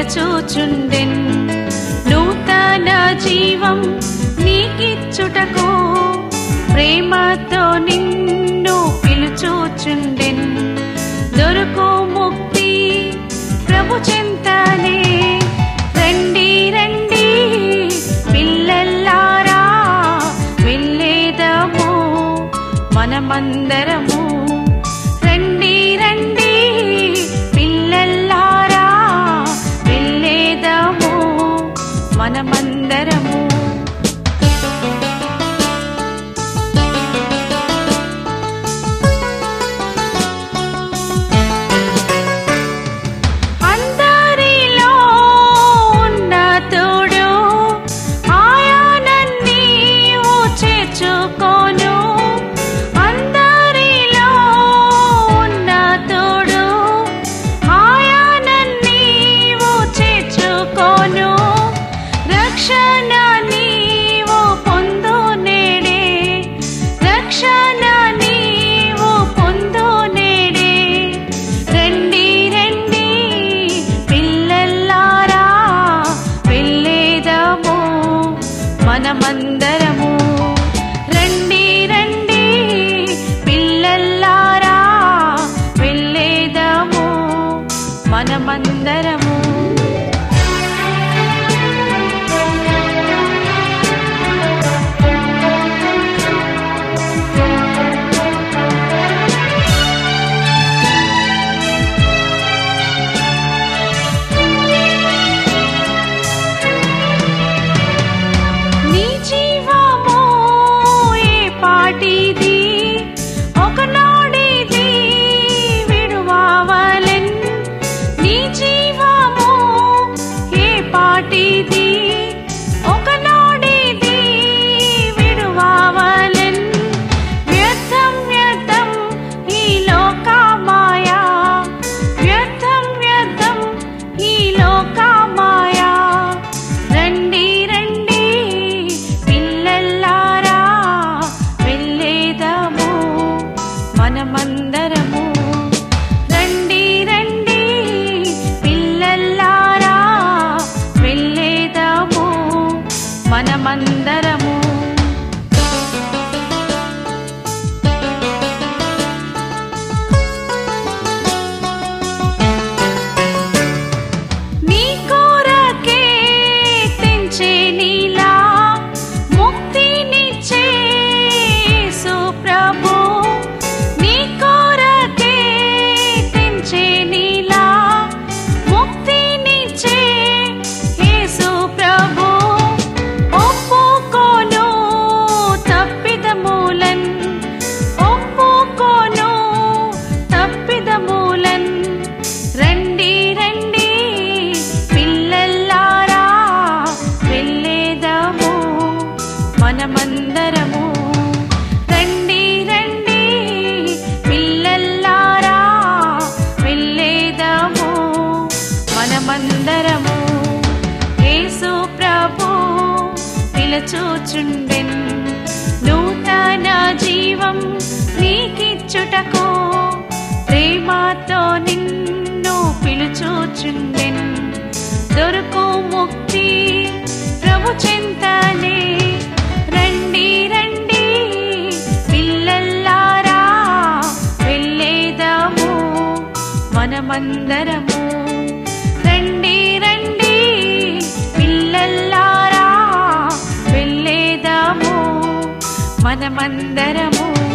పిలచూచుండెన్ నూతన జీవం నీకిచ్చుటకు ప్రేమతో నిన్ను పిలుచూచుండెన్ దొరుకు ముక్తి ప్రభు చింతనే రండి రండి పిల్లల్లారా వెళ్ళేదము మనమందరము రండి రండి పిల్లల్లారా వెళ్ళేదము మనమందరము అందరిలో ఉన్న తోడు ఆయానన్నీ చేర్చుకోను అందరిలో ఉన్న తోడు ఆయానన్నీ చేర్చుకోను రక్షణ నీవు పొందు నేడే రక్షణ నీవు పొందు నేడే రండి రండి పిల్లల్లారా వెళ్ళేదము మనమందరము రండి రండి పిల్లల్లారా వెళ్ళేదము మనమందరము నీ జీవము ఏ పాటిది ఒకనాడిది విడువావలెన్ నీ జీవము ఏ పాటిది ఒకనాడిది విడువావలెన్ వ్యర్థం వ్యర్థం ఈ లోకమాయా వ్యర్థం వ్యర్థం ఈ లోకమాయా రండి రండి పిల్లల్లారా వెళ్ళేదము మనమందరము రండి రండి పిల్లల్లారా వెళ్ళేదము మనమందరము నీ కోరకే తెంచే నీలా ముక్తినిచ్చే యేసు ప్రభు నీ కోరకే తెంచే నీలా ముక్తినిచ్చే యేసు ప్రభు ఒప్పుకోను తప్పిదమూలన్ ఒప్పుకోను తప్పిదమూలన్ రండి రండి పిల్లల్లారా వెళ్ళేదము మనమందరము రండి రండి పిల్లల్లారా వెళ్ళేదము మనమందరము యేసు ప్రభు పిలచూచుండెన్ నూతన జీవం నీకిచ్చుటకు ప్రేమతో నిన్ను పిలుచూచుండెన్ దొరుకు ముక్తి ప్రభు చింతనే రండి రండి పిల్లల్లారా వెళ్ళేదము మనమందరము రండి రండి పిల్లల్లారా వెళ్ళేదము మనమందరము